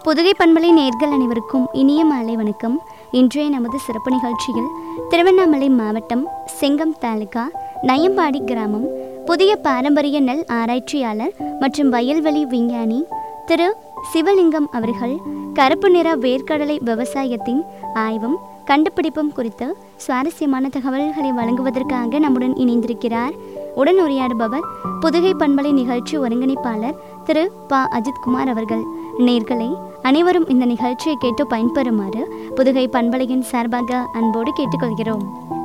புதுகை பண்பலை நேர்கள் அனைவருக்கும் இனிய மாலை வணக்கம் இன்றைய நமது சிறப்பு நிகழ்ச்சியில் திருவண்ணாமலை மாவட்டம் செங்கம் தாலுகா நயம்பாடி கிராமம் புதிய பாரம்பரிய நெல் ஆராய்ச்சியாளர் மற்றும் வயல்வெளி விஞ்ஞானி திரு சிவலிங்கம் அவர்கள் கருப்பு நிற வேர்க்கடலை விவசாயத்தின் ஆய்வும் கண்டுபிடிப்பும் குறித்து சுவாரஸ்யமான தகவல்களை வழங்குவதற்காக நம்முடன் இணைந்திருக்கிறார் உடன் உரையாடுபவர் புதுகை பண்பலை நிகழ்ச்சி ஒருங்கிணைப்பாளர் திரு ப அஜித்குமார் அவர்கள் நேர்களே அனைவரும் இந்த நிகழ்ச்சியை கேட்டு பயன்பெறுமாறு புதுகை பண்பலையின் சார்பாக அன்போடு கேட்டுக்கொள்கிறோம்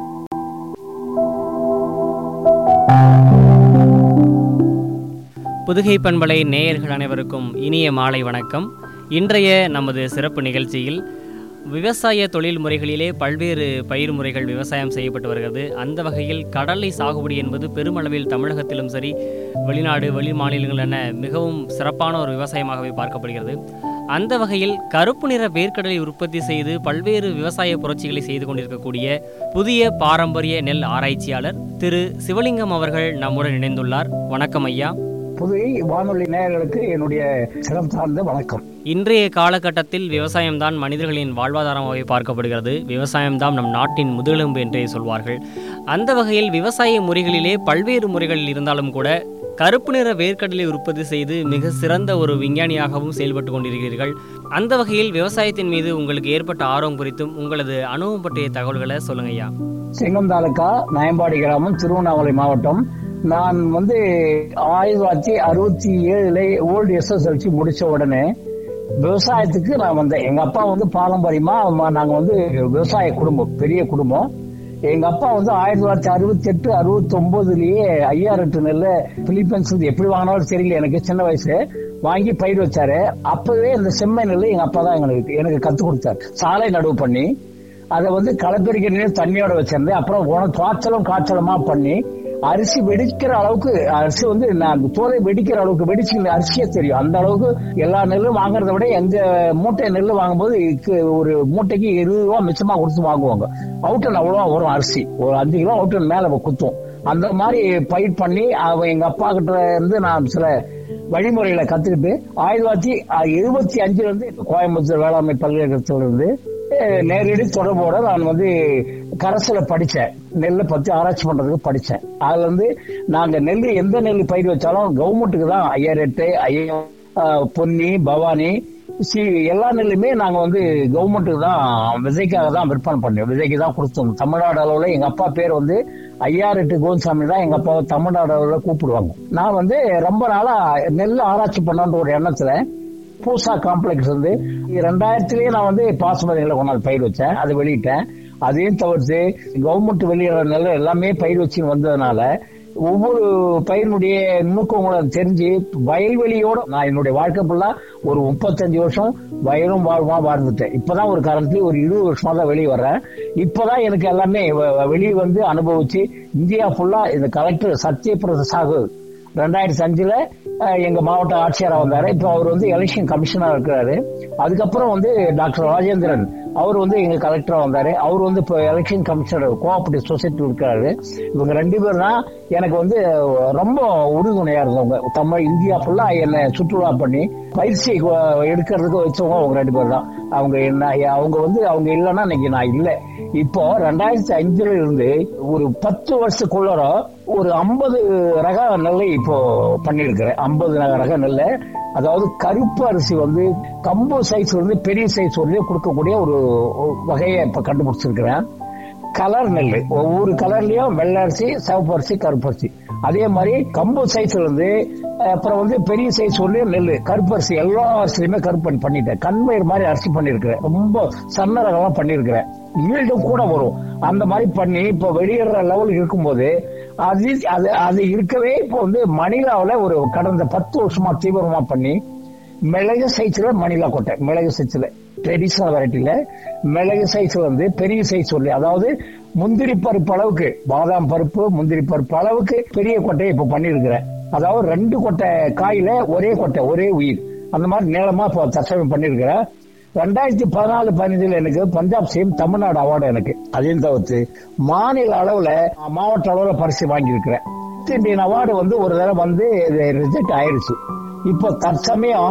புதுகை பண்பலை நேயர்கள் அனைவருக்கும் இனிய மாலை வணக்கம் இன்றைய நமது சிறப்பு நிகழ்ச்சியில் விவசாய தொழில் முறைகளிலே பல்வேறு பயிர் முறைகள் விவசாயம் செய்யப்பட்டு வருகிறது அந்த வகையில் கடலை சாகுபடி என்பது பெருமளவில் தமிழகத்திலும் சரி வெளிநாடு வெளி மாநிலங்கள் என மிகவும் சிறப்பான ஒரு விவசாயமாகவே பார்க்கப்படுகிறது அந்த வகையில் கருப்பு நிற வேர்க்கடலை உற்பத்தி செய்து பல்வேறு விவசாய புரட்சிகளை செய்து கொண்டிருக்கக்கூடிய புதிய பாரம்பரிய நெல் ஆராய்ச்சியாளர் திரு சிவலிங்கம் அவர்கள் நம்முடன் இணைந்துள்ளார் வணக்கம் ஐயா புதுவை வானொலி நேயர்களுக்கு என்னுடைய சிரம் சார்ந்த வணக்கம் இன்றைய காலகட்டத்தில் விவசாயம்தான் மனிதர்களின் வாழ்வாதாரமாகவே பார்க்கப்படுகிறது விவசாயம்தான் நம் நாட்டின் முதுகெலும்பு என்றே சொல்வார்கள் அந்த வகையில் விவசாய முறைகளிலே பல்வேறு முறைகள் இருந்தாலும் கூட கருப்பு நிற வேர்க்கடலை உற்பத்தி செய்து மிக சிறந்த ஒரு விஞ்ஞானியாகவும் செயல்பட்டு கொண்டிருக்கிறீர்கள் அந்த வகையில் விவசாயத்தின் மீது உங்களுக்கு ஏற்பட்ட ஆர்வம் குறித்தும் உங்களது அனுபவம் பற்றிய தகவல்களை சொல்லுங்க ஐயா செங்கம் தாலுக்கா நயம்பாடி கிராமம் திருவண்ணாமலை மாவட்டம் நான் வந்து ஆயிரத்தி தொள்ளாயிரத்தி அறுபத்தி ஏழுல ஓல்டு எஸ்எஸ்எல்சி முடிச்ச உடனே விவசாயத்துக்கு நான் வந்தேன் எங்க அப்பா வந்து பாரம்பரியமா ம- நாங்க வந்து விவசாய குடும்பம் பெரிய குடும்பம் எங்க அப்பா வந்து ஆயிரத்தி தொள்ளாயிரத்தி அறுபத்தி எட்டு அறுபத்தி ஒன்பதுலயே ஐயாயிரம் நெல்ல பிலிப்பைன்ஸ் வந்து எப்படி வாங்கினாலும் தெரியல எனக்கு சின்ன வயசு வாங்கி பயிர் வச்சாரு அப்பவே இந்த செம்மை நெல் எங்க அப்பா தான் எங்களுக்கு எனக்கு கத்து கொடுத்தாரு சாலை நடவு பண்ணி அதை வந்து களப்பெருக்க நீர் தண்ணியோட வச்சிருந்தேன் அப்புறம் உன காய்ச்சலும் காய்ச்சலுமா பண்ணி அரிசி வெடிக்கிற அளவுக்கு அரிசி வந்து நான் தோலை வெடிக்கிற அளவுக்கு வெடிச்சு அரிசியே தெரியும் அந்த அளவுக்கு எல்லா நெல்லும் வாங்குறத விட எங்க மூட்டை நெல் வாங்கும்போது இக்கு ஒரு மூட்டைக்கு இருபது ரூபா மிச்சமா கொடுத்து வாங்குவாங்க அவுட்டன் அவ்வளவா வரும் அரிசி ஒரு அஞ்சு கிலோ அவுட்டன் மேல குத்தும் அந்த மாதிரி பயிர் பண்ணி அவ எங்க அப்பா கிட்ட இருந்து நான் சில வழிமுறைகளை கத்துக்கிட்டு ஆயிரத்தி தொள்ளாயிரத்தி எழுபத்தி அஞ்சுல இருந்து கோயம்புத்தூர் வேளாண்மை பல்கலைக்கழகத்துல இருந்து அஹ், நேரடி தொடர்போட நான் வந்து கரசுல படிச்சேன் நெல்லை பத்தி ஆராய்ச்சி பண்றதுக்கு படிச்சேன் அதுல இருந்து நாங்க நெல் எந்த நெல் பயிர் வச்சாலும் கவர்மெண்ட்டுக்கு தான் ஐயாயிரம் எட்டு ஐயாயிரம் அஹ், பொன்னி பவானி சி எல்லா நெல்லுமே நாங்க வந்து கவர்மெண்ட்டுக்கு தான் விதைக்காக தான் விற்பனை பண்ணோம் விதைக்கு தான் கொடுத்தோம் தமிழ்நாடு அளவுல எங்க அப்பா பேர் வந்து ஐயாரெட்டு கோவிந்தசாமி தான் எங்க அப்பாவை தமிழ்நாடு அளவுல கூப்பிடுவாங்க நான் வந்து ரொம்ப நாளா நெல் ஆராய்ச்சி பண்ணன்ற ஒரு எண்ணத்துல பூசா காம்ப்ளெக்ஸ் வந்து ரெண்டாயிரத்திலேயே நான் வந்து பாசுமதிகளை கொண்டாந்து பயிர் வச்சேன் அதை வெளியிட்டேன் அதையும் தவிர்த்து கவர்மெண்ட் வெளியிட நெல் எல்லாமே பயிர் வச்சு வந்ததுனால ஒவ்வொரு பயிரினுடைய நுணுக்கங்களை தெரிஞ்சு வயல்வெளியோட நான் என்னுடைய வாழ்க்கை ஃபுல்லா ஒரு முப்பத்தஞ்சு வருஷம் வயலும் வாழ்வா வாழ்ந்துட்டேன் இப்பதான் ஒரு கரண்ட்லி ஒரு இருபது வருஷமா தான் வெளியே வர்றேன் இப்பதான் எனக்கு எல்லாமே வ- வெளியே வந்து அனுபவிச்சு இந்தியா ஃபுல்லா இந்த கலெக்டர் சத்யபிரத சாகு ரெண்டாயிரத்தி அஞ்சுல அஹ், எங்க மாவட்ட ஆட்சியரா வந்தாரு இப்ப அவர் வந்து எலெக்ஷன் கமிஷனர் இருக்கிறாரு அதுக்கப்புறம் வந்து டாக்டர் ராஜேந்திரன் அவர் வந்து எங்க கலெக்டரா வந்தாரு அவர் வந்து இப்போ எலெக்ஷன் கமிஷனர் கோஆபரேட்டிவ் சொசைட்டி இருக்கிறாரு இவங்க ரெண்டு பேர் தான் எனக்கு வந்து ரொம்ப உறுதுணையா இருந்தவங்க தமிழ் இந்தியா ஃபுல்லா என்னை சுற்றுலா பண்ணி பயிற்சி அஹ், எடுக்கிறதுக்கு வச்சவங்க அவங்க ரெண்டு பேர் தான் அவங்க என்ன அவங்க வந்து அவங்க இல்லைன்னா இன்னைக்கு நான் இல்லை இப்போ ரெண்டாயிரத்தி அஞ்சுல இருந்து ஒரு பத்து வருஷத்துக்குள்ளர ஒரு ஐம்பது ரக நெல்லை இப்போ பண்ணியிருக்கிறேன் ஐம்பது ரக நெல்லை அதாவது கருப்பு அரிசி வந்து கம்பு சைஸ் வந்து பெரிய சைஸ் வந்து கொடுக்கக்கூடிய ஒரு ஒரு வகையை இப்ப கண்டுபிடிச்சிருக்கிறேன் கலர் நெல் ஒவ்வொரு கலர்லயும் வெள்ளை அரிசி சிவப்பு அரிசி கருப்பு அரிசி அதே மாதிரி கம்பு சைஸ்ல இருந்து அஹ், அப்புறம் வந்து பெரிய சைஸ் ஒன்று நெல் கருப்பு அரிசி எல்லா அரிசியுமே கருப்பு பண்ணி பண்ணிட்டேன் கண்மயிர் மாதிரி அரிசி பண்ணிருக்கிறேன் ரொம்ப சன்ன ரகமா பண்ணிருக்கிறேன் ஈல்டும் கூட வரும் அந்த மாதிரி பண்ணி இப்போ வெளியேற லெவல் இருக்கும்போது அது அது அது இருக்கவே இப்போ வந்து மணிலாவில் ஒரு கடந்த பத்து வருஷமா தீவிரமா பண்ணி மிளகு சைஸ்ல மணிலா கொட்டை மிளகு சைஸ்ல ட்ரெடிஷனல் வெரைட்டில மிளகு சைஸ் வந்து பெரிய சைஸ் சொல்லி அதாவது முந்திரி பருப்பு அளவுக்கு பாதாம் பருப்பு முந்திரி பருப்பு அளவுக்கு பெரிய கொட்டையை இப்ப பண்ணிருக்கிறேன் அதாவது ரெண்டு கொட்டை காயில ஒரே கொட்டை ஒரே உயிர் அந்த மாதிரி நீளமா இப்போ தற்சமயம் பண்ணிருக்கிறேன் ரெண்டாயிரத்தி பதினாலு பதினஞ்சுல எனக்கு பஞ்சாப் சேம் தமிழ்நாடு அவார்டு எனக்கு அதையும் தவிர்த்து மாநில அளவுல மாவட்ட அளவுல பரிசு வாங்கியிருக்கிறேன் இந்தியன் அவார்டு வந்து ஒரு தடவை வந்து ரிஜெக்ட் ஆயிருச்சு இப்போ தற்சமயம்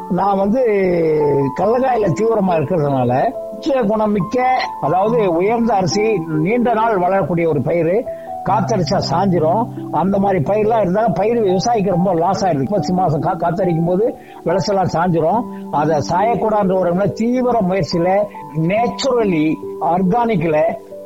நான் வந்து கள்ளக்காயில தீவிரமா இருக்கிறதுனால உச்ச குணமிக்க அதாவது உயர்ந்த அரிசி நீண்ட நாள் வளரக்கூடிய ஒரு பயிர் காத்தடிச்சா சாஞ்சிரும் அந்த மாதிரி பயிர்லாம் இருந்தா பயிர் விவசாயிக்கு ரொம்ப லாஸ் ஆயிருக்கு பத்து மாசம் கா- காத்தடிக்கும் போது விளைச்சலாம் சாஞ்சிரும் அதை சாயக்கூடாதுன்ற ஒரு தீவிர முயற்சியில நேச்சுரலி ஆர்கானிக்ல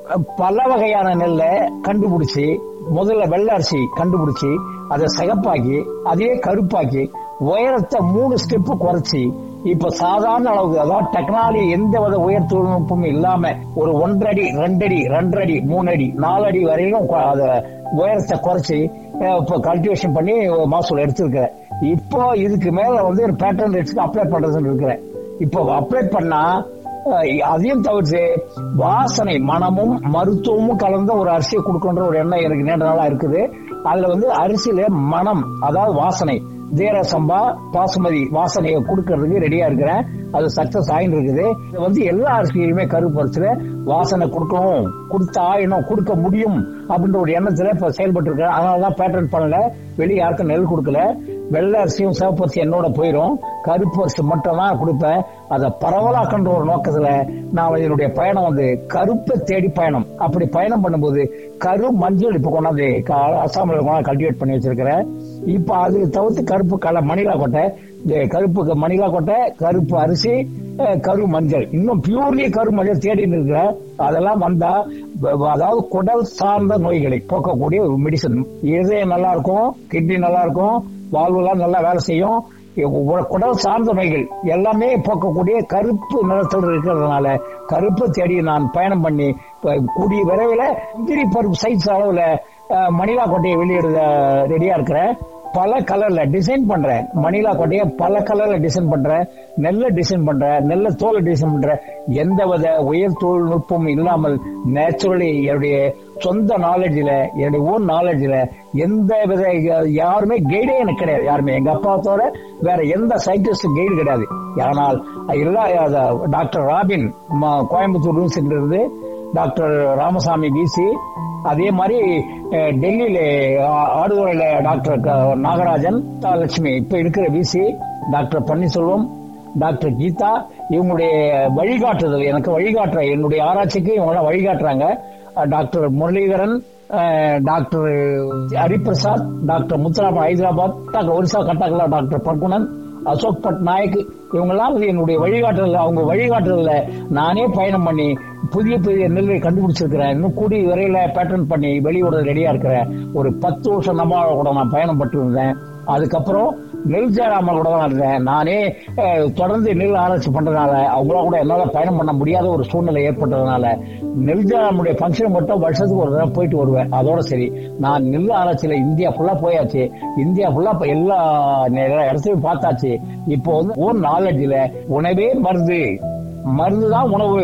பல வகையான நெல்லை கண்டுபிடிச்சு முதல்ல வெள்ளை அரிசி கண்டுபிடிச்சு அதை சிகப்பாக்கி அதையே கருப்பாக்கி உயரத்தை மூணு ஸ்டெப் குறைச்சி இப்ப சாதாரண அளவுக்கு அதாவது டெக்னாலஜி எந்த வித உயர் தொழில்நுட்பமும் இல்லாம ஒரு ஒன்றடி ரெண்டடி ரெண்டரை மூணு அடி நாலு அடி வரையிலும் கொ- அத உயரத்தை குறைச்சி அஹ், இப்போ கல்டிவேஷன் பண்ணி மகசூல் எடுத்திருக்கிறேன் இப்போ இதுக்கு மேல வந்து ஒரு பேட்டர்ன் ரேட்ஸ்க்கு அப்ளை பண்றதுன்னு இருக்கிறேன் இப்போ அப்ளை பண்ணா அஹ், அதையும் தவிர்த்து வாசனை மனமும் மருத்துவமும் கலந்த ஒரு அரிசியை கொடுக்கணுன்ற ஒரு எண்ணம் எனக்கு நீண்ட நாளா இருக்குது அதுல வந்து அரிசியில மனம் அதாவது வாசனை தேர சம்பா பாசுமதி வாசனையை கொடுக்கறதுக்கு ரெடியா இருக்கிறேன் அது சக்சஸ் ஆயின்னு இருக்குது இது வந்து எல்லா அரிசியிலுமே கருப்பரிசில வாசனை கொடுக்கணும் கொடுத்தா இன்னும் கொடுக்க முடியும் அப்படின்ற ஒரு எண்ணத்துல இப்ப செயல்பட்டு இருக்கேன் அதனாலதான் பேட்டர்ன் பண்ணல வெளியே யாருக்கும் நெல் கொடுக்கல வெள்ளை அரிசியும் சிவப்பு அரிசி என்னோட போயிடும் கருப்பு அரிசி மட்டும் தான் கொடுப்பேன் அதை பரவலாக்கன்ற ஒரு நோக்கத்துல நான் என்னுடைய பயணம் வந்து கருப்பை தேடி பயணம் அப்படி பயணம் பண்ணும்போது கரு மஞ்சள் இப்ப கொண்டாந்து க- அசாமில் கொண்டாந்து கல்டிவேட் பண்ணி வச்சிருக்கிறேன் இப்ப அது தவிர்த்து கருப்பு கலை மணிலா கொட்டை இந்த கருப்பு மணிலா கொட்டை கருப்பு அரிசி அஹ், கரு மஞ்சள் இன்னும் பியூர்லி கரு மஞ்சள் தேடிட்டு இருக்கிறேன் அதெல்லாம் வந்தா வ- வ- அதாவது குடல் சார்ந்த நோய்களை போக்கக்கூடிய ஒரு மெடிசன் இதயம் நல்லா இருக்கும் கிட்னி நல்லா இருக்கும் வாழ்வுலாம் நல்லா வேலை செய்யும் உ- குடல் சார்ந்த நோய்கள் எல்லாமே போக்கக்கூடிய கருப்பு நிறத்தில் இருக்கிறதுனால கருப்பு தேடி நான் பயணம் பண்ணி இப்ப கூடிய விரைவில் முந்திரி பருப்பு சைஸ் அளவுல அஹ், மணிலா கொட்டையை வெளியிடுற ரெடியா இருக்கிறேன் பல கலர்ல டிசைன் பண்றேன் மணிலா கொட்டையை பல கலர்ல டிசைன் பண்றேன் நெல்ல டிசைன் பண்றேன் நெல்ல தோலை டிசைன் பண்றேன் எந்த வித உயர் தொழில்நுட்பம் இல்லாமல் நேச்சுரலி என்னுடைய சொந்த நாலேஜ்ல என்னுடைய ஓன் நாலேஜ்ல எந்த வித யாருமே கைடே எனக்கு கிடையாது யாருமே எங்க அப்பா தவிர வேற எந்த சயின்டிஸ்ட் கைடு கிடையாது ஆனால் எல்லா அத- டாக்டர் ராபின் ம- கோயம்புத்தூர் யூனிவர்சிட்டியில இருந்து டாக்டர் ராமசாமி பிசி அதே மாதிரி அஹ், டெல்லியில ஆ- ஆடுதுறையில டாக்டர் க- நாகராஜன் லட்சுமி இப்ப இருக்கிற PC doctor Panneerselvam doctor Geetha இவங்களுடைய வழிகாட்டுதல் எனக்கு வழிகாட்டுற என்னுடைய ஆராய்ச்சிக்கு இவங்க வழிகாட்டுறாங்க அஹ், டாக்டர் முரளிதரன் அஹ், doctor Hariprasad doctor Muthuraman Hyderabad doctor Orissa கட்டாக்கலா டாக்டர் பர்குணன் அசோக் பட்நாயக் இவங்கெல்லாம் வந்து என்னுடைய வழிகாட்டுதல் அவங்க வழிகாட்டுதல்ல நானே பயணம் பண்ணி புதிய புதிய நெல்லை கண்டுபிடிச்சிருக்கிறேன் இன்னும் கூடிய விரையில பேட்டர்ன் பண்ணி வெளியோட ரெடியா இருக்கிறேன் ஒரு பத்து வருஷம் நம்ம கூட நான் பயணம் பட்டு இருந்தேன் அதுக்கப்புறம் நெல் ஜெயராமன் கூட தான் இருந்தேன் நானே அஹ், தொடர்ந்து நெல் ஆராய்ச்சி பண்றதுனால அவங்களா கூட என்னால பயணம் பண்ண முடியாத ஒரு சூழ்நிலை ஏற்பட்டதுனால நெல் ஜெயராமுடைய ஃபங்க்ஷன் மட்டும் வருஷத்துக்கு ஒரு தடவை போயிட்டு வருவேன் அதோட சரி நான் நெல் ஆராய்ச்சியில இந்தியா ஃபுல்லா போயாச்சு இந்தியா ஃபுல்லா இப்ப எல்லா நெ- இடத்தையும் பார்த்தாச்சு இப்போ வந்து ஓன் நாலேஜ்ல உணவே மருந்து மருந்து தான் உணவு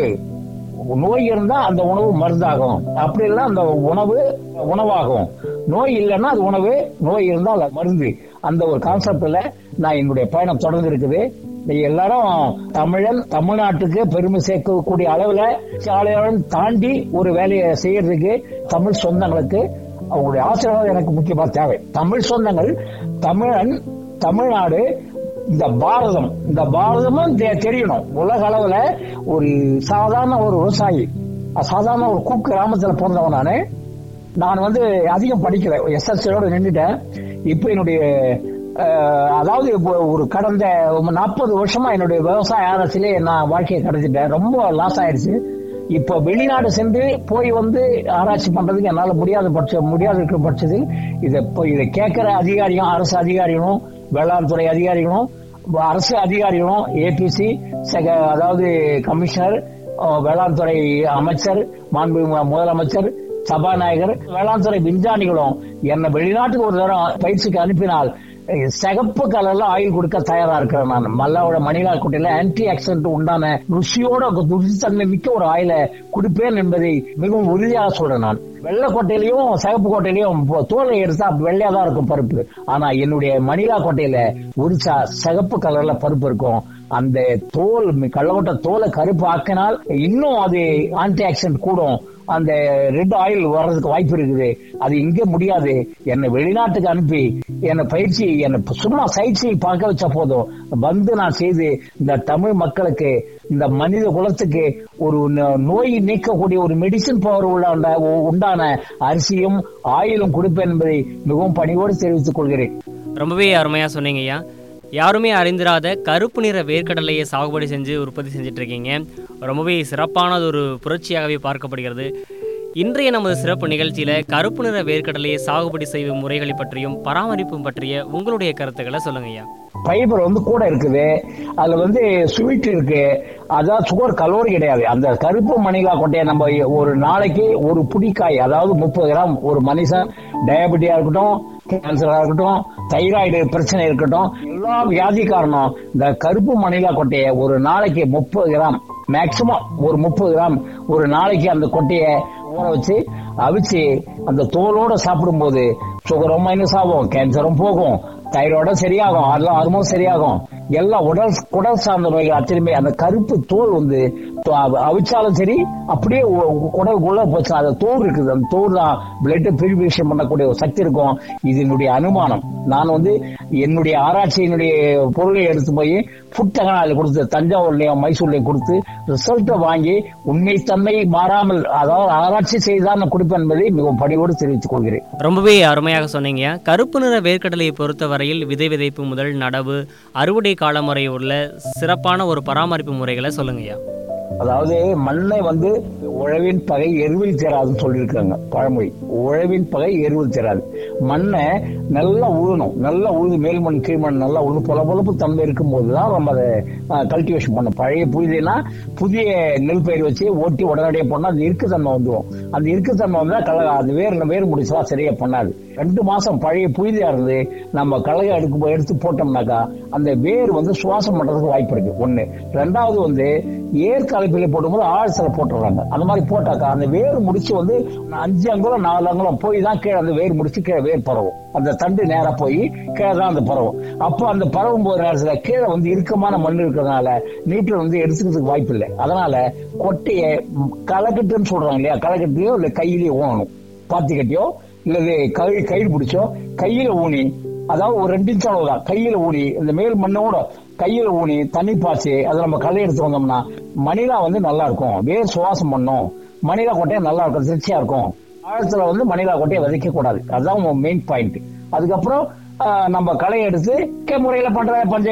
நோய் இருந்தா அந்த உணவு மருந்தாகும் அப்படி இல்லைன்னா அந்த உணவு உணவாகும் நோய் இல்லைன்னா அது உணவு நோய் இருந்தா அது மருந்து அந்த ஒரு கான்செப்ட்ல நான் என்னுடைய பயணம் தொடர்ந்து இருக்குது நீங்க எல்லாரும் தமிழன் தமிழ்நாட்டுக்கு பெருமை சேர்க்கக்கூடிய அளவுல சாலையாளன் தாண்டி ஒரு வேலையை செய்யறதுக்கு தமிழ் சொந்தங்களுக்கு அவங்களுடைய ஆசீர்வாதம் எனக்கு முக்கியமா தேவை தமிழ் சொந்தங்கள் தமிழன் தமிழ்நாடு இந்த பாரதம் இந்த பாரதமும் தெ- தெரியணும் உலக அளவுல ஒரு சாதாரண ஒரு விவசாயி சாதாரண ஒரு கூக்கு கிராமத்துல பிறந்தவன் நானு நான் வந்து அதிகம் படிக்கல எஸ்எஸ்சியோட நின்றுட்டேன் இப்போ என்னுடைய அஹ், அதாவது இப்போ ஒரு கடந்த நாற்பது வருஷமா என்னுடைய விவசாய ஆராய்ச்சியிலே நான் வாழ்க்கையை கடத்திட்டேன் ரொம்ப லாஸ் ஆயிடுச்சு இப்போ வெளிநாடு சென்று போய் வந்து ஆராய்ச்சி பண்றதுக்கு என்னால முடியாத பட்ச முடியாத இருக்கிற பட்சத்தில் இதை இப்போ இதை கேட்கிற அதிகாரியும் அரசு அதிகாரிகளும் வேளாண் துறை அதிகாரிகளும் அரசு அதிகாரிகளும் ஏபிசி அதாவது கமிஷனர் அஹ், வேளாண் துறை அமைச்சர் மாண்பு முதலமைச்சர் சபாநாயகர் வேளாண் துறை விஞ்ஞானிகளும் என்னை வெளிநாட்டுக்கு ஒரு தரம் பயிற்சிக்கு அனுப்பினால் அஹ், சிகப்பு கலர்ல ஆயில் கொடுக்க தயாரா இருக்கிறேன் நான் மல்லாவோட மணிலா குட்டையில ஆன்டி ஆக்சிடென்ட் உண்டான ருசியோட ருசித்தன்மை மிக்க ஒரு ஆயில கொடுப்பேன் என்பதை மிகவும் உறுதியாக சொல்றேன் நான் வெள்ளை கோட்டையிலையும் சிகப்பு கோட்டையிலையும் இப்போ தோலை எடுத்தா வெள்ளையா தான் இருக்கும் பருப்பு ஆனா என்னுடைய மணிலா கோட்டையில உரிச்சா சிகப்பு கலர்ல பருப்பு இருக்கும் அந்த தோல் கள்ளக்கொட்டை தோலை கருப்பு ஆக்கினால் இன்னும் அது ஆன்டி ஆக்சிடென்ட் கூடும் அந்த ரெட் ஆயில் வர்றதுக்கு வாய்ப்பு இருக்குது அது இங்க முடியாது என்னை வெளிநாட்டுக்கு அனுப்பி என்னை பயிற்சி என்னை சும்மா சைட்ஸை பார்க்க வச்சா போதும் வந்து நான் செய்து இந்த தமிழ் மக்களுக்கு இந்த மனித குலத்துக்கு ஒரு ந- நோய் நீக்கக்கூடிய ஒரு மெடிசின் பவர் உள்ள உண்டான அரிசியும் ஆயிலும் கொடுப்பேன் என்பதை மிகவும் பணிவோடு தெரிவித்துக் கொள்கிறேன் ரொம்பவே அருமையாக சொன்னீங்க ஐயா யாருமே அறிந்திராத கருப்பு நிற வேர்க்கடலையை சாகுபடி செஞ்சு உற்பத்தி செஞ்சுட்டு இருக்கீங்க ரொம்பவே சிறப்பானது ஒரு புரட்சியாகவே பார்க்கப்படுகிறது இன்றைய நமது சிறப்பு நிகழ்ச்சியில் கருப்பு நிற வேர்க்கடலையை சாகுபடி செய்யும் முறைகளை பற்றியும் பராமரிப்பும் பற்றிய உங்களுடைய கருத்துக்களை சொல்லுங்க ஐயா ஃபைபர் வந்து கூட இருக்குது அதுல வந்து ஸ்வீட் இருக்கு அதாவது சுகர் கலோரி கிடையாது அந்த கருப்பு மணிலா கொட்டையை நம்ம ஒரு நாளைக்கு ஒரு புடிக்காய் அதாவது முப்பது கிராம் ஒரு மனுஷன் டயபெட்டியா இருக்கட்டும் கேன்சரா இருக்கட்டும் தைராய்டு பிரச்சனை இருக்கட்டும் எல்லா வியாதிக்காரனும் இந்த கருப்பு மணிலா கொட்டையை ஒரு நாளைக்கு முப்பது கிராம் மேக்சிமம் ஒரு முப்பது கிராம் ஒரு நாளைக்கு அந்த கொட்டையை ஊற வச்சு அவிச்சு அந்த தோலோட சாப்பிடும்போது சுகரும் மைனஸ் ஆகும் கேன்சரும் போகும் தைராய்டு சரியாகும் அதெல்லாம் ஹார்மோன் சரியாகும் எல்லாம் உடல் குடல் சார்ந்த நோய்கள் அத்தனையுமே அந்த கருப்பு தோல் வந்து தொ- அவ- அவிச்சாலும் சரி அப்படியே உ- உ- குடலுக்குள்ள போச்சு அந்த தோல் இருக்குது அந்த தோல் தான் பிளட் பியூரிஃபிகேஷன் பண்ணக்கூடிய ஒரு சக்தி இருக்கும் இது என்னுடைய அனுமானம் நான் வந்து என்னுடைய ஆராய்ச்சியினுடைய பொருளை எடுத்து போய் ஃபுட் டெக்னாலஜி கொடுத்து தஞ்சாவூர்லயும் மைசூர்லயும் கொடுத்து ரிசல்ட்டை வாங்கி உண்மைத்தன்மை மாறாமல் அதாவது ஆராய்ச்சி செய்துதான் நான் கொடுப்பேன் என்பதை மிகவும் பணிவோடு தெரிவித்துக் கொள்கிறேன் ரொம்பவே அருமையாக சொன்னீங்க கருப்பு நிற வேர்க்கடலையை பொறுத்தவரையில் விதை விதைப்பு முதல் நடவு அறுவடை காலம் வரை உள்ள சிறப்பான ஒரு பராமரிப்பு முறைகளை சொல்லுங்க ஐயா அதாவது மண்ணை வந்து உழவின் பகை எருவில் சேராதுன்னு சொல்லியிருக்காங்க பழமொழி உழவின் பகை எருவில் சேராது மண்ணை நல்லா உழுணும் நல்லா உழுது மேல் மண் கீழ் மண் நல்லா உழுது பொல பொலப்பு தன்மை இருக்கும் போதுதான் நம்ம அதை கல்டிவேஷன் பண்ணணும் பழைய புதினா புதிய நெல் பயிர் வச்சு ஓட்டி உடனடியாக பண்ணா அந்த இருக்குத்தன்மை வந்துடும் அந்த இருக்குத்தன்மை வந்தா கலக அந்த வேர் வேர் முடிச்சா சரியா பண்ணாது ரெண்டு மாசம் பழைய புதியா இருந்து நம்ம கலக எடுக்கும் எடுத்து போட்டோம்னாக்கா அந்த வேர் வந்து சுவாசம் பண்றதுக்கு வாய்ப்பு இருக்கு ஒண்ணு ரெண்டாவது வந்து ஏர் கலப்பில போடும்போது ஆழ்சல போட்டுறாங்க அந்த மாதிரி போட்டாக்கா அந்த வேர் முடிச்சு வந்து அஞ்சு அங்குலம் நாலு அங்குலம் போய் தான் கீழே அந்த வேர் முடிச்சு கீழே வேர் பரவும் அந்த தண்டு நேரா போய் கீழே தான் அந்த பரவும் அப்போ அந்த பரவும் போது நேரத்துல கீழே வந்து இறுக்கமான மண் இருக்கிறதுனால நீட்டில் வந்து எடுத்துக்கிறதுக்கு வாய்ப்பு இல்லை அதனால கொட்டையை ம், களைக்கட்டுன்னு சொல்றாங்க இல்லையா களைக்கட்டுலயோ இல்ல கையிலயோ ஊனணும் பாத்தி கட்டியோ இல்லது கை கயிறு பிடிச்சோ கையில ஊனி அதாவது ஒரு ரெண்டு இன்ச் அளவு தான் கையில ஊனி இந்த மேல் மண்ணோட கையில ஊனி தண்ணி பாய்ச்சி அதை நம்ம களை எடுத்து வந்தோம்னா மணிலா வந்து நல்லா இருக்கும் வேர் சுவாசம் பண்ணும் மணிலா கொட்டையை நல்லா இருக்கும் திருச்சியா இருக்கும் ஆழத்துல வந்து மணிலா கொட்டையை விதைக்க கூடாது அதுதான் மெயின் பாயிண்ட் அதுக்கப்புறம் ஆஹ், நம்ம களை எடுத்து கே முறையில பண்ற பஞ்ச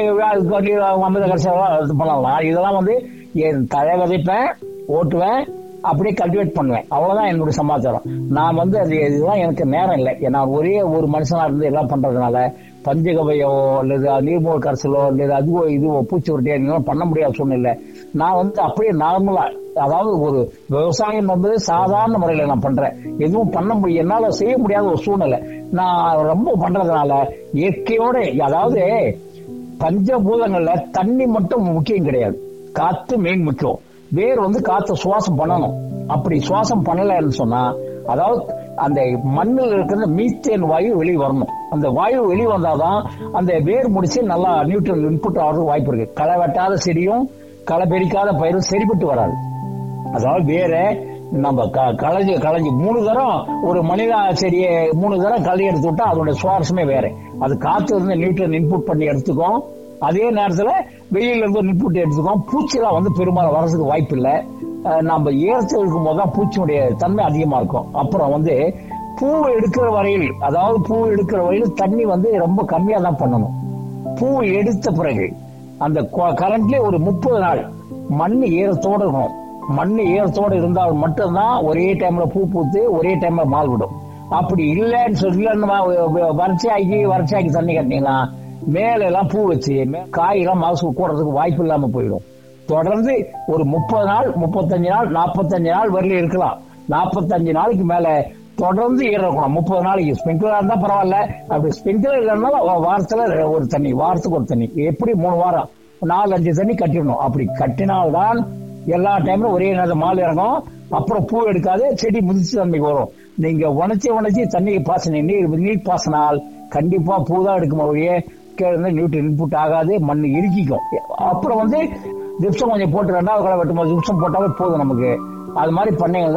அமிர்த கரிசெல்லாம் இது பண்ணலாம் இதெல்லாம் வந்து என் தழை விதைப்பேன் ஓட்டுவேன் அப்படியே கல்டிவேட் பண்ணுவேன் அவ்வளவுதான் என்னுடைய சமாச்சாரம் நான் வந்து அது இதெல்லாம் எனக்கு நேரம் இல்லை நான் ஒரே ஒரு மனுஷனா இருந்து எல்லாம் பண்றதுனால பஞ்சகவையோ அல்லது நீர்மூல் கரைசலோ அல்லது அதுவோ இதுவோ பூச்சி உருட்டியோ இதெல்லாம் பண்ண முடியாத சூழ்நிலை நான் வந்து அப்படியே நார்மலா அதாவது ஒரு விவசாயம் என்பது சாதாரண முறையில நான் பண்றேன் எதுவும் பண்ண முடியும் என்னால செய்ய முடியாத ஒரு சூழ்நிலை நான் ரொம்ப பண்றதுனால இயற்கையோட அதாவது பஞ்சபூதங்கள்ல தண்ணி மட்டும் முக்கியம் கிடையாது காத்து மெயின் முக்கியம் வேர் வந்து காத்து சுவாசம் பண்ணணும் அப்படி சுவாசம் பண்ணலைன்னு சொன்னா அதாவது அந்த மண்ணில் இருக்கிற மீத்தேன் வாயு வெளியே வரணும் அந்த வாயு வெளியே வந்தாதான் அந்த வேர் முடிச்சு நல்லா நியூட்ரல் இன்புட் ஆகிறதுக்கு வாய்ப்பு இருக்கு களை வெட்டாத செடியும் களை பெரிக்காத பயிரும் சரிப்பட்டு வராது அதாவது வேற நம்ம க- களைஞ்சு களைஞ்சு மூணு தரம் ஒரு மனிதா செடியை மூணு தரம் களை எடுத்து விட்டா அதோட சுவாரஸ்யமே வேற அது காத்து இருந்து நியூட்ரன் இன்புட் பண்ணி எடுத்துக்கும் அதே நேரத்துல வெயில இருந்து இன்புட் எடுத்துக்கும் பூச்சிலாம் வந்து பெரும்பாலும் வரதுக்கு வாய்ப்பு இல்லை அஹ் நம்ம ஏற்று இருக்கும் போது தான் பூச்சியுடைய தன்மை அதிகமா இருக்கும் அப்புறம் வந்து பூ எடுக்கிற வரையில் அதாவது பூ எடுக்கிற வரையில் தண்ணி வந்து ரொம்ப கம்மியா தான் பண்ணணும் பூ எடுத்த பிறகு அந்த கரண்ட்ல ஒரு முப்பது நாள் மண் ஈரத்தோட இருக்கணும் மண் ஈரத்தோட இருந்தால் மட்டும்தான் ஒரே டைம்ல பூ பூத்து ஒரே டைம்ல மால் விடும் அப்படி இல்லைன்னு சொல்லி வறட்சியாக்கி வறட்சியாக்கி தண்ணி கட்டினீங்கன்னா மேல எல்லாம் பூ வச்சு மே- காயெல்லாம் மகசூல் கூடுறதுக்கு வாய்ப்பு இல்லாம போயிடும் தொடர்ந்து ஒரு முப்பது நாள் முப்பத்தஞ்சு நாள் நாற்பத்தஞ்சு நாள் வரல இருக்கலாம் நாற்பத்தஞ்சு நாளைக்கு மேல தொடர்ந்து ஈரம் இருக்கணும் முப்பது நாளைக்கு ஸ்பிரிங்க்லர் இருந்தா பரவாயில்ல அப்படி ஸ்பிரிங்க்லர் இல்லைன்னா வாரத்துல ஒரு தண்ணி வாரத்துக்கு ஒரு தண்ணி எப்படி மூணு வாரம் நாலு அஞ்சு தண்ணி கட்டிடணும் அப்படி கட்டினால்தான் எல்லா டைம்ல ஒரே நேரம் மால் இறங்கும் அப்புறம் பூ எடுக்காது செடி முதிர்ச்சி தன்மைக்கு வரும் நீங்க உணச்சி உணச்சி தண்ணியை பாசன நீர் நீர் பாசனால் கண்டிப்பா பூ தான் எடுக்கும் ஒழிய கீழே நியூட்ரி இன்புட் ஆகாது மண் இறுக்கிக்கும் அப்புறம் வந்து ஜிப்சம் கொஞ்சம் போட்டு ரெண்டாவது களை வெட்டும் போது ஜிப்சம் போட்டாவே போதும் நமக்கு அது மாதிரி பண்ணீங்கன்னா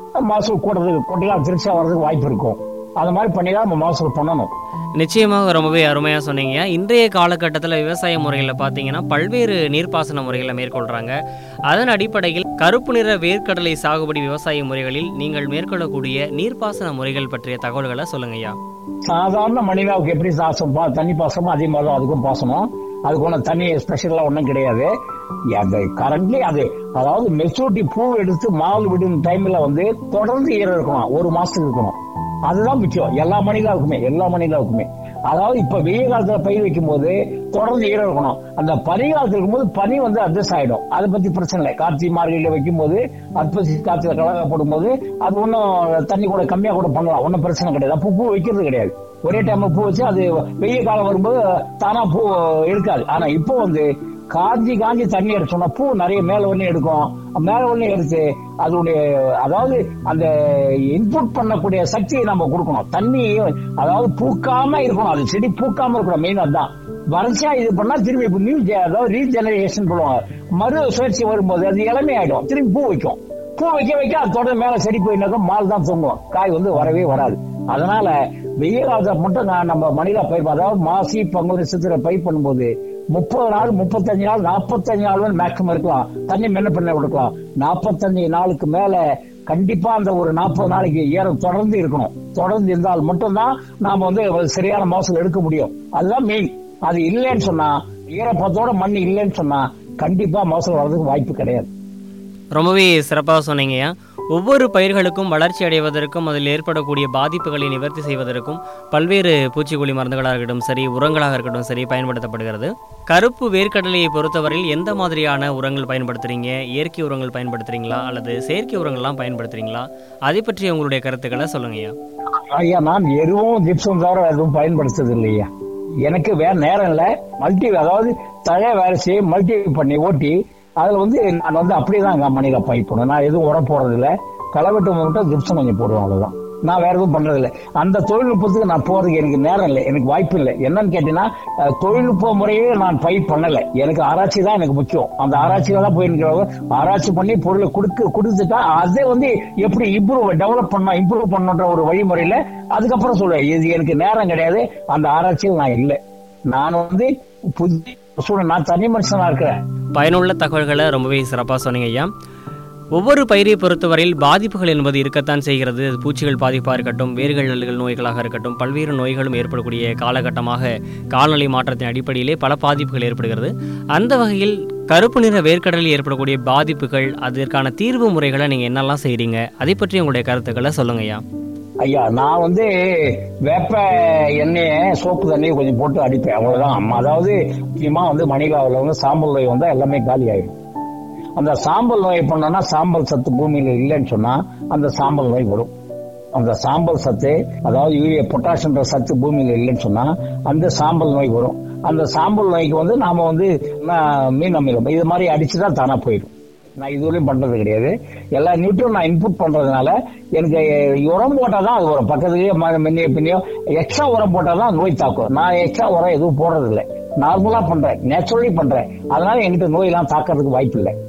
மகசூல் கூடுறதுக்கு கொட்டைலாம் திருச்சா வர்றதுக்கு வாய்ப்பு இருக்கும் அது மாதிரி பண்ணி தான் நம்ம மகசூல் பண்ணணும் நிச்சயமாக ரொம்பவே அருமையாக சொன்னீங்க இன்றைய காலகட்டத்தில் விவசாய முறைகளில் பார்த்தீங்கன்னா பல்வேறு நீர்ப்பாசன முறைகளை மேற்கொள்கிறாங்க அதன் அடிப்படையில் கருப்பு நிற வேர்க்கடலை சாகுபடி விவசாய முறைகளில் நீங்கள் மேற்கொள்ளக்கூடிய நீர்ப்பாசன முறைகள் பற்றிய தகவல்களை சொல்லுங்கய்யா சாதாரண மணிலாவுக்கு எப்படி பாசம் பா- தண்ணி பாசமோ அதே மாதிரி தான் அதுக்கும் பாசனம் அதுக்கு ஒன்றும் தண்ணி ஸ்பெஷலா ஒன்றும் கிடையாது அந்த கரண்ட்லி அது அதாவது மெச்சூரிட்டி பூ எடுத்து மாவு விடும் டைம்ல வந்து தொடர்ந்து ஈரம் இருக்கணும் ஒரு மாசத்துக்கு இருக்கணும் அதுதான் முக்கியம் எல்லா மணிலாவுக்குமே எல்லா மணிலாவுக்குமே அதாவது இப்ப வெயில் காலத்துல பயிர் வைக்கும் போது தொடர்ந்து ஈரம் இருக்கணும் அந்த பனி காலத்துல இருக்கும்போது பனி வந்து அட்ஜஸ்ட் ஆயிடும் அதை பத்தி பிரச்சனை இல்லை கார்த்திகை மார்கழியில வைக்கும் போது அற்பசி காத்துல கலக போடும்போது அது ஒன்றும் தண்ணி கூட கம்மியா கூட பண்ணலாம் ஒன்றும் பிரச்சனை கிடையாது அப்போ பூ வைக்கிறது கிடையாது ஒரே டைம்ல பூ வச்சு அது வெயில் காலம் வரும்போது தானா பூ இருக்காது ஆனா இப்போ வந்து காஞ்சி காஞ்சி தண்ணி அடிச்சோம்னா பூ நிறைய மேல ஒண்ணு எடுக்கும் மேல ஒண்ணு எடுத்து அதனுடைய அதாவது அந்த இன்புட் பண்ணக்கூடிய சக்தியை நம்ம கொடுக்கணும் தண்ணி அதாவது பூக்காம இருக்கணும் அது செடி பூக்காம இருக்கணும் மெயின் அதுதான் வறட்சியா இது பண்ணா திரும்பி இப்ப நியூ அதாவது ரீஜெனரேஷன் சொல்லுவாங்க மறு சுழற்சி வரும்போது அது இளமையாயிடும் திரும்பி பூ வைக்கும் பூ வைக்க வைக்க அது தொடர்ந்து மேல செடி போயினாக்கா மால் தான் தொங்கும் காய் வந்து வரவே வராது அதனால வெயில் காலத்தை மட்டும் நான் நம்ம மணிலா பயிர் அதாவது மாசி பங்குனி சித்திரை பயிர் பண்ணும்போது முப்பது நாள் முப்பத்தஞ்சு நாள் நாற்பத்தஞ்சு நாள் மேக்சிமம் இருக்கலாம் தண்ணி மென்ன பண்ண கொடுக்கலாம் நாற்பத்தஞ்சு நாளுக்கு மேல கண்டிப்பா அந்த ஒரு நாற்பது நாளைக்கு ஈரம் தொடர்ந்து இருக்கணும் தொடர்ந்து இருந்தால் மட்டும்தான் நாம வந்து சரியான மகசூல் எடுக்க முடியும் அதுதான் மெயின் அது இல்லைன்னு சொன்னா ஈரப்பத்தோட மண் இல்லைன்னு சொன்னா கண்டிப்பா மகசூல் வர்றதுக்கு வாய்ப்பு கிடையாது ரொம்பவே சிறப்பாக சொன்னீங்கய்யா ஒவ்வொரு பயிர்களுக்கும் வளர்ச்சி அடைவதற்கும் அதில் ஏற்படக்கூடிய பாதிப்புகளை நிவர்த்தி செய்வதற்கும் பல்வேறு பூச்சிக்கொல்லி மருந்துகளாக இருக்கட்டும் சரி உரங்களாக இருக்கட்டும் சரி பயன்படுத்தப்படுகிறது கருப்பு வேர்க்கடலையை பொறுத்தவரையில் எந்த மாதிரியான உரங்கள் பயன்படுத்துறீங்க இயற்கை உரங்கள் பயன்படுத்துறீங்களா அல்லது செயற்கை உரங்கள்லாம் பயன்படுத்துறீங்களா அதை பற்றி உங்களுடைய கருத்துக்களை சொல்லுங்கய்யா ஐயா நான் எதுவும் ஜிப்சம் தவிர வேற எதுவும் பயன்படுத்துறது இல்லையா எனக்கு வேற நேரம் இல்ல மல்டி அதாவது தழை வேலை செய்ய மல்டி பண்ணி ஓட்டி அதுல வந்து நான் வந்து அப்படியே தான் மணியில பயிர் பண்ணுவேன் நான் எதுவும் உரம் போடுறது இல்ல களை மட்டும் ஜிப்சம் கொஞ்சம் போடுவேன் அவ்வளவுதான் நான் வேற எதுவும் பண்றது இல்ல அந்த தொழில்நுட்பத்துக்கு நான் போறதுக்கு எனக்கு நேரம் இல்லை எனக்கு வாய்ப்பு இல்லை என்னன்னு கேட்டீங்கன்னா அஹ், தொழில்நுட்ப முறையே நான் பயிர் பண்ணல எனக்கு ஆராய்ச்சி தான் எனக்கு முக்கியம் அந்த ஆராய்ச்சியில தான் போயிருக்கிறவங்க ஆராய்ச்சி பண்ணி பொருளை கொடுக்க கொடுத்துட்டா அதே வந்து எப்படி இம்ப்ரூவ் டெவலப் பண்ண இம்ப்ரூவ் பண்ணுன்ற ஒரு வழிமுறையில அதுக்கப்புறம் சொல்லுவேன் இது எனக்கு நேரம் கிடையாது அந்த ஆராய்ச்சியில் நான் இல்லை நான் வந்து புதிய சூழல் நான் தனி மனுஷனா இருக்கிறேன் பயனுள்ள தகவல்களை ரொம்பவே சிறப்பாக சொன்னீங்க ஐயா ஒவ்வொரு பயிரை பொறுத்தவரையில் பாதிப்புகள் என்பது இருக்கத்தான் செய்கிறது அது பூச்சிகள் பாதிப்பாக இருக்கட்டும் வேர்கள் நல்கள் நோய்களாக இருக்கட்டும் பல்வேறு நோய்களும் ஏற்படக்கூடிய காலகட்டமாக காலநிலை மாற்றத்தின் அடிப்படையிலே பல பாதிப்புகள் ஏற்படுகிறது அந்த வகையில் கருப்பு நிற வேர்க்கடலில் ஏற்படக்கூடிய பாதிப்புகள் அதற்கான தீர்வு முறைகளை நீங்கள் என்னெல்லாம் செய்கிறீங்க அதை பற்றி உங்களுடைய கருத்துக்களை சொல்லுங்க ஐயா ஐயா நான் வந்து வேப்ப எண்ணெய சோப்பு தண்ணியை கொஞ்சம் போட்டு அடிப்பேன் அவ்வளவுதான் அம்மா அதாவது முக்கியமா வந்து மணிலாவில் வந்து சாம்பல் நோய் வந்தா எல்லாமே காலி ஆயிடும் அந்த சாம்பல் நோய் பண்ணோம்னா சாம்பல் சத்து பூமியில இல்லைன்னு சொன்னா அந்த சாம்பல் நோய் வரும் அந்த சாம்பல் சத்து அதாவது யூரியா பொட்டாசியம்ன்ற சத்து பூமியில இல்லைன்னு சொன்னா அந்த சாம்பல் நோய் வரும் அந்த சாம்பல் நோய்க்கு வந்து நாம வந்து நான் மீன் அமிலம் இது மாதிரி அடிச்சுதான் தானா போயிடும் நான் இதுவரையும் பண்றது கிடையாது எல்லா நியூட்டும் நான் இன்புட் பண்றதுனால எனக்கு உரம் போட்டால் தான் அது வரும் பக்கத்துலயே ம- முன்னையோ பின்னையோ எக்ஸ்ட்ரா உரம் போட்டால் தான் நோய் தாக்கும் நான் எக்ஸ்ட்ரா உரம் எதுவும் போடுறது இல்லை நார்மலா பண்றேன் நேச்சுரலி பண்றேன் அதனால என்கிட்ட நோயெல்லாம் தாக்கிறதுக்கு வாய்ப்பு இல்லை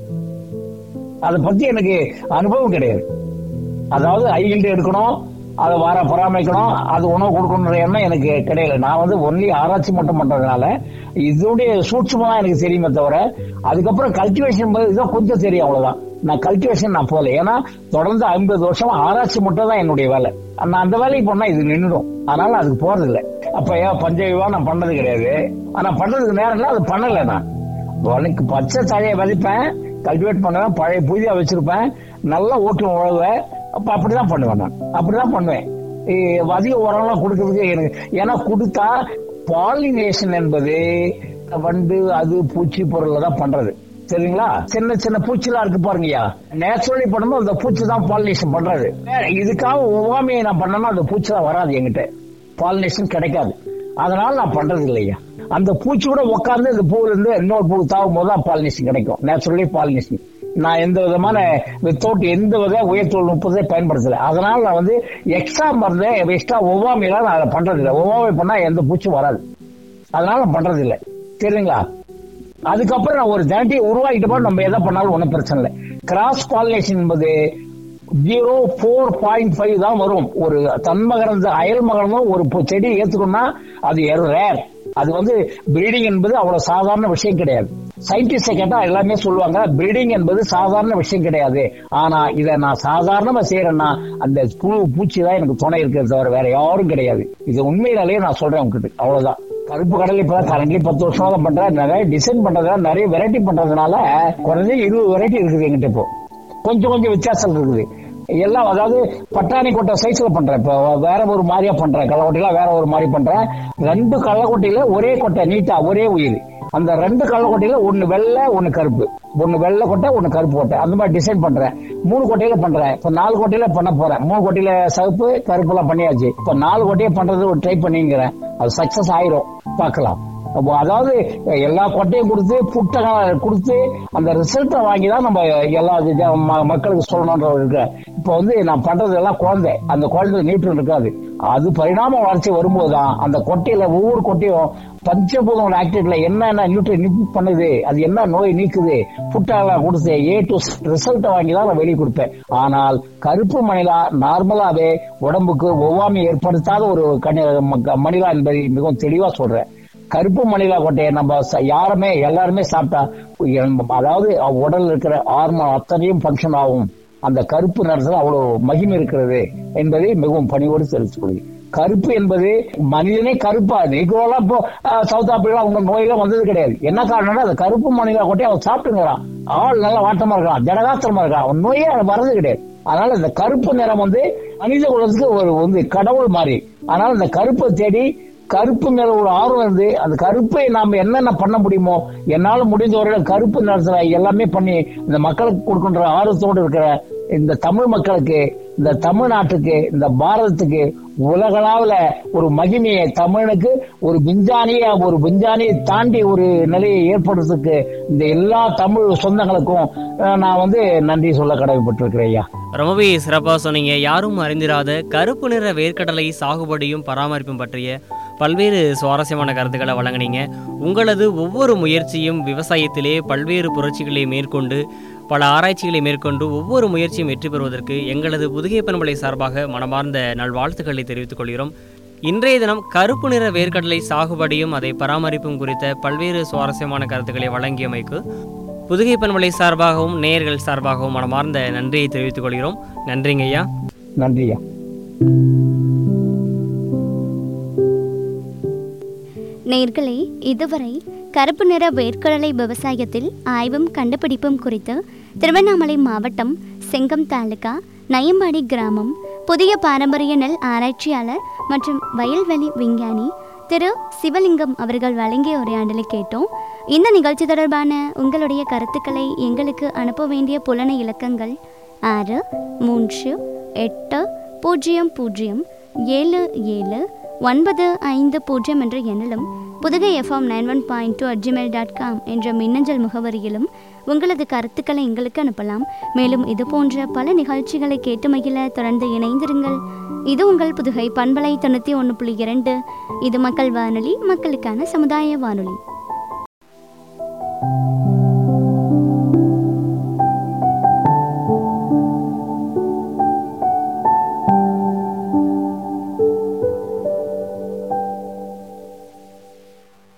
அதை பத்தி எனக்கு அனுபவம் கிடையாது அதாவது ஐகில்ட்டு எடுக்கணும் அதை வர பராமரிக்கணும் அது உணவு கொடுக்கணுன்ற எண்ணம் எனக்கு கிடையாது நான் வந்து ஒன்லி ஆராய்ச்சி மட்டும் பண்றதுனால இதனுடைய சூட்சமா எனக்கு தெரியுமே தவிர அதுக்கப்புறம் கல்டிவேஷன் இதான் கொஞ்சம் தெரியும் அவ்வளவுதான் நான் கல்டிவேஷன் நான் போகல ஏன்னா தொடர்ந்து ஐம்பது வருஷம் ஆராய்ச்சி மட்டும் தான் என்னுடைய வேலை நான் அந்த வேலைக்கு பண்ணா இது நின்றுடும் அதனால அதுக்கு போறது இல்லை அப்ப ஏன் பஞ்சவிவா நான் பண்ணது கிடையாது ஆனா பண்றதுக்கு நேரம் இல்லை அது பண்ணல நான் உனக்கு பச்சை தழையை விதைப்பேன் கல்டிவேட் பண்ணுவேன் பழைய புதியா வச்சிருப்பேன் நல்லா ஓட்டு உழவுவேன் அப்ப அப்படிதான் பண்ணுவேன் நான் அப்படிதான் பண்ணுவேன் இ- அதிக உரம்லாம் கொடுக்கறதுக்கு எனக்கு ஏன்னா கொடுத்தா பாலினேஷன் என்பது வண்டு அது பூச்சி பொருள்ல தான் பண்றது சரிங்களா சின்ன சின்ன பூச்சிலாம் இருக்கு பாருங்கய்யா நேச்சுரலி பண்ணும்போது அந்த பூச்சி தான் பாலினேஷன் பண்றது இதுக்காக ஒவ்வாமையை நான் பண்ணனா அந்த பூச்சி தான் வராது என்கிட்ட பாலினேஷன் கிடைக்காது அதனால நான் பண்றது இல்லையா அந்த பூச்சி கூட உட்கார்ந்து இந்த பூவுல இருந்து இன்னொரு பூ தாவும் போது தான் பாலினேஷன் கிடைக்கும் நேச்சுரலி பாலினேஷன் நான் எந்த விதமான வித்தவுட் எந்த வித உயர் தொழில்நுட்பத்தை பயன்படுத்தல அதனால நான் வந்து எக்ஸ்ட்ரா மருந்து எக்ஸ்ட்ரா ஒவ்வாமையெல்லாம் நான் அதை பண்றது இல்லை ஒவ்வாமை பண்ணா எந்த பூச்சும் வராது அதனால நான் பண்றது இல்லை சரிங்களா அதுக்கப்புறம் நான் ஒரு ஜாட்டியை உருவாக்கிட்ட போது நம்ம எதை பண்ணாலும் ஒன்றும் பிரச்சனை இல்லை கிராஸ் பாலினேஷன் என்பது ஜீரோ ஃபோர் பாயிண்ட் ஃபைவ் தான் வரும் ஒரு தன்மகரந்த அயல் மகரந்தம் ஒரு பொ- செடி ஏத்துக்கணும்னா அது ரேர் அது வந்து பிரீடிங் என்பது அவ்வளவு சாதாரண விஷயம் கிடையாது சயின்டிஸ்ட கேட்டா எல்லாமே சொல்லுவாங்க பிரீடிங் என்பது சாதாரண விஷயம் கிடையாது ஆனா இதை நான் சாதாரணமா செய்யறேன்னா அந்த புழு பூச்சி தான் எனக்கு துணை இருக்கிறது தவிர வேற யாரும் கிடையாது இது உண்மையிலேயே நான் சொல்றேன் உங்ககிட்ட அவ்வளவுதான் கருப்பு கடல் இப்ப கரண்ட்லி பத்து வருஷமா தான் பண்றேன் நிறைய டிசைன் பண்றதுனால நிறைய வெரைட்டி பண்றதுனால குறைஞ்ச இருபது வெரைட்டி இருக்குது எங்கிட்ட இப்போ கொஞ்சம் கொஞ்சம் வித்தியாசம் இருக்குது எல்லாம் அதாவது பட்டாணி கொட்டை சைஸ்ல பண்றேன் இப்போ வேற ஒரு மாதிரியா பண்றேன் கள்ளக்கொட்டையில வேற ஒரு மாதிரி பண்றேன் ரெண்டு கள்ளக்கொட்டையில ஒரே கொட்டை நீட்டா ஒரே உயிர் அந்த ரெண்டு கள்ளக்கொட்டையில ஒன்னு வெள்ளை ஒன்னு கருப்பு ஒன்னு வெள்ளை கொட்டை ஒன்னு கருப்பு கொட்டை அந்த மாதிரி டிசைன் பண்றேன் மூணு கொட்டையில பண்றேன் இப்ப நாலு கொட்டையில பண்ண போறேன் மூணு கொட்டையில சவுப்பு கருப்பு எல்லாம் பண்ணியாச்சு இப்ப நாலு கொட்டையை பண்றது ஒரு ட்ரை பண்ணிங்கிறேன் அது சக்சஸ் ஆயிரும் பார்க்கலாம் அப்போ அதாவது எல்லா கொட்டையும் கொடுத்து புட்டை கொடுத்து அந்த ரிசல்ட்டை வாங்கி தான் நம்ம எல்லா இது ம- மக்களுக்கு சொல்லணுன்ற ஒரு இருக்கு இப்போ வந்து நான் பண்றது எல்லாம் குழந்தை அந்த குழந்தை நீட்டு இருக்காது அது பரிணாம வளர்ச்சி வரும்போது தான் அந்த கொட்டையில ஒவ்வொரு கொட்டையும் பஞ்சபூதம் ஆக்டிவ்ல என்னென்ன நியூட்ரி பண்ணுது அது என்ன நோய் நீக்குது புட்டாலாம் கொடுத்து ஏ டு ரிசல்ட்டை வாங்கி தான் நான் வெளியே கொடுப்பேன் ஆனால் கருப்பு மணிலா நார்மலாவே உடம்புக்கு ஒவ்வாமை ஏற்படுத்தாத ஒரு கனி ம- மணிலா என்பதை மிகவும் தெளிவா சொல்றேன் கருப்பு மணிலா கொட்டையை நம்ம ச- யாருமே எல்லாருமே சாப்பிட்டா எம்- அதாவது உடல்ல இருக்கிற ஹார்மோன் அத்தனையும் ஃபங்க்ஷன் ஆகும் அந்த கருப்பு நிறத்துல அவ்வளவு மகிமை இருக்கிறது என்பதை மிகவும் பணிவோடு தெரிவித்துக் கொள்கிறேன் கருப்பு என்பது மனிதனே கருப்பா நீக்கோலாம் இப்போ அஹ், சவுத் ஆப்பிரிக்கா அவங்க நோயெல்லாம் வந்தது கிடையாது என்ன காரணம்னா அந்த கருப்பு மணிலா கொட்டையை அவன் சாப்பிட்டுங்கிறான் ஆள் நல்லா வாட்டமா இருக்கான் ஜடகாத்திரமா இருக்கான் அவன் நோயே வரது கிடையாது அதனால இந்த கருப்பு நிறம் வந்து மனித குலத்துக்கு ஒரு வந்து கடவுள் மாதிரி அதனால இந்த கருப்பை தேடி கருப்பு மேல ஒரு ஆர்வம் இருந்து அந்த கருப்பை நாம என்னென்ன பண்ண முடியுமோ என்னால முடிஞ்ச வரையில கருப்பு நிறத்துல எல்லாமே பண்ணி இந்த மக்களுக்கு கொடுக்கின்ற ஆர்வத்தோடு இருக்கிற இந்த தமிழ் மக்களுக்கு இந்த தமிழ்நாட்டுக்கு இந்த பாரதத்துக்கு உலகளாவில ஒரு மகிமையை தமிழனுக்கு ஒரு விஞ்ஞானிய ஒரு விஞ்ஞானியை தாண்டி ஒரு நிலையை ஏற்படுறதுக்கு இந்த எல்லா தமிழ் சொந்தங்களுக்கும் அஹ், நான் வந்து நன்றி சொல்ல கடமைப்பட்டிருக்கிறேன் ஐயா ரொம்பவே சிறப்பாக சொன்னீங்க யாரும் அறிந்திராத கருப்பு நிற வேர்க்கடலை சாகுபடியும் பராமரிப்பும் பற்றிய பல்வேறு சுவாரஸ்யமான கருத்துக்களை வழங்குனீங்க உங்களது ஒவ்வொரு முயற்சியும் விவசாயத்திலே பல்வேறு புரட்சிகளை மேற்கொண்டு பல ஆராய்ச்சிகளை மேற்கொண்டு ஒவ்வொரு முயற்சியும் வெற்றி பெறுவதற்கு எங்களது புதுகை பண்பலை சார்பாக மனமார்ந்த நல்வாழ்த்துக்களை தெரிவித்துக் கொள்கிறோம் இன்றைய தினம் கருப்பு நிற வேர்க்கடலை சாகுபடியும் அதை பராமரிப்பும் குறித்த பல்வேறு சுவாரஸ்யமான கருத்துக்களை வழங்கியமைக்கு புதுகை பண்பலை சார்பாகவும் நேயர்கள் சார்பாகவும் மனமார்ந்த நன்றியை தெரிவித்துக் கொள்கிறோம் நன்றிங்க ஐயா நன்றி ஐயா நேர்களே இதுவரை கருப்பு நிற வேர்க்கடலை விவசாயத்தில் ஆய்வும் கண்டுபிடிப்பும் குறித்து திருவண்ணாமலை மாவட்டம் செங்கம் தாலுகா நயம்பாடி கிராமம் புதிய பாரம்பரிய நெல் ஆராய்ச்சியாளர் மற்றும் வயல்வெளி விஞ்ஞானி திரு சிவலிங்கம் அவர்கள் வழங்கிய உரையாடலை கேட்டோம் இந்த நிகழ்ச்சி தொடர்பான உங்களுடைய கருத்துக்களை எங்களுக்கு அனுப்ப வேண்டிய புலன இலக்கங்கள் ஆறு மூன்று எட்டு பூஜ்ஜியம் பூஜ்ஜியம் ஏழு ஏழு ஒன்பது ஐந்து பூஜ்ஜியம் என்ற எண்ணிலும் Pudugai FM nine one point two at gmail dot com என்ற மின்னஞ்சல் முகவரியிலும் உங்களது கருத்துக்களை எங்களுக்கு அனுப்பலாம் மேலும் இது போன்ற பல நிகழ்ச்சிகளை கேட்டு மகிழ தொடர்ந்து இணைந்திருங்கள் இது உங்கள் புதுகை பண்பலை தொண்ணூற்றி ஒன்று புள்ளி இரண்டு இது மக்கள் வானொலி மக்களுக்கான சமுதாய வானொலி